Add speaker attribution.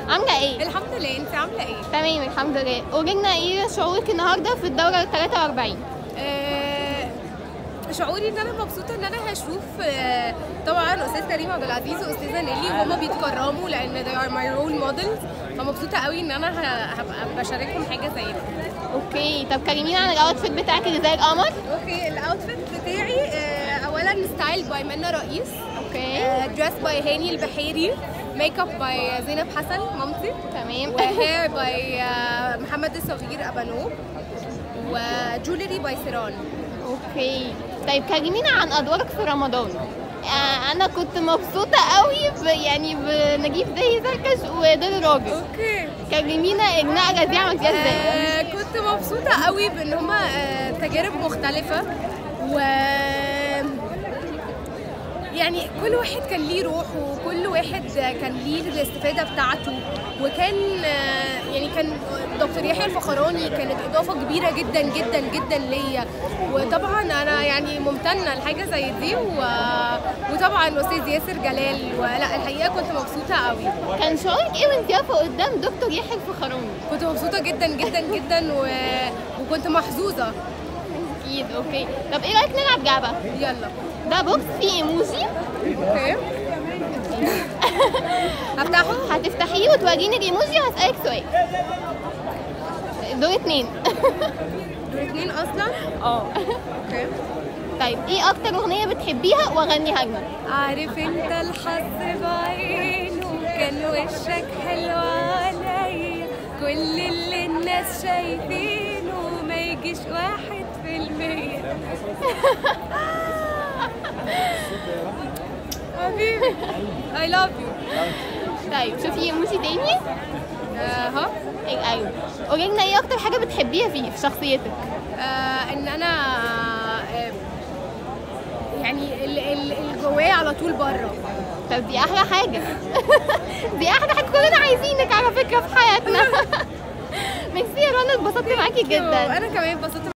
Speaker 1: عامله ايه
Speaker 2: الحمد لله انت عامله ايه
Speaker 1: تمام الحمد لله قولنا ايه شعورك النهارده في الدوره ال 43
Speaker 2: آه، شعوري ان انا مبسوطه ان انا هشوف آه، طبعا استاذ كريم عبد العزيز واستاذه نيلي وهما بيتكرموا لان they are my role models فمبسوطه قوي ان انا ه- هبقى بشاركهم حاجه زي دي
Speaker 1: اوكي طب كلمينا عن الاوتفيت بتاعك اللي زي القمر
Speaker 2: اوكي الاوتفيت بتاعي آه، اولا ستايل باي منى رئيس
Speaker 1: اوكي
Speaker 2: دريس باي هاني البحيري ميك اب باي زينب حسن مامتي
Speaker 1: تمام
Speaker 2: وهير باي محمد الصغير ابانو وجولري باي سيران
Speaker 1: اوكي طيب كلمينا عن ادوارك في رمضان آه، انا كنت مبسوطه قوي ب... يعني بنجيب زي زركش ودور الراجل
Speaker 2: اوكي
Speaker 1: كلمينا النقله دي عملتيها ازاي
Speaker 2: آه كنت مبسوطة قوي بان هما آه تجارب مختلفة و يعني كل واحد كان ليه روح وكل واحد كان ليه الاستفادة بتاعته وكان آه، يعني كان دكتور يحيى الفخراني كانت إضافة كبيرة جدا جدا جدا ليا وطبعا أنا يعني ممتنة لحاجة زي دي و... وطبعا أستاذ ياسر جلال ولا الحقيقة كنت مبسوطة قوي
Speaker 1: كان شعورك ايه وانت واقفه قدام دكتور يحيى الفخراني
Speaker 2: كنت مبسوطة جدا جدا جدا و... وكنت محظوظة
Speaker 1: اكيد اوكي طب ايه رايك نلعب لعبه
Speaker 2: يلا
Speaker 1: ده بوكس فيه ايموجي
Speaker 2: اوكي هفتحه
Speaker 1: هتفتحيه وتوريني الايموجي وهسألك سؤال دول اتنين
Speaker 2: دول اتنين اصلا
Speaker 1: اه
Speaker 2: اوكي
Speaker 1: طيب ايه اكتر اغنيه بتحبيها واغنيها لنا
Speaker 2: عارف انت الحظ بعينه كان وشك حلو عليا كل اللي الناس شايفينه ما يجيش واحد في المية حبيبي I love you
Speaker 1: طيب شوفي ايموجي تاني
Speaker 2: اها
Speaker 1: ايوه قولي لنا ايه اكتر حاجه بتحبيها فيه في شخصيتك
Speaker 2: آه ان انا آه يعني ال- ال- اللي جوايا على طول بره
Speaker 1: طب دي احلى حاجه دي احلى حاجه كلنا عايزينك على فكره في حياتنا ميرسي يا رنا اتبسطت معاكي جدا
Speaker 2: انا كمان اتبسطت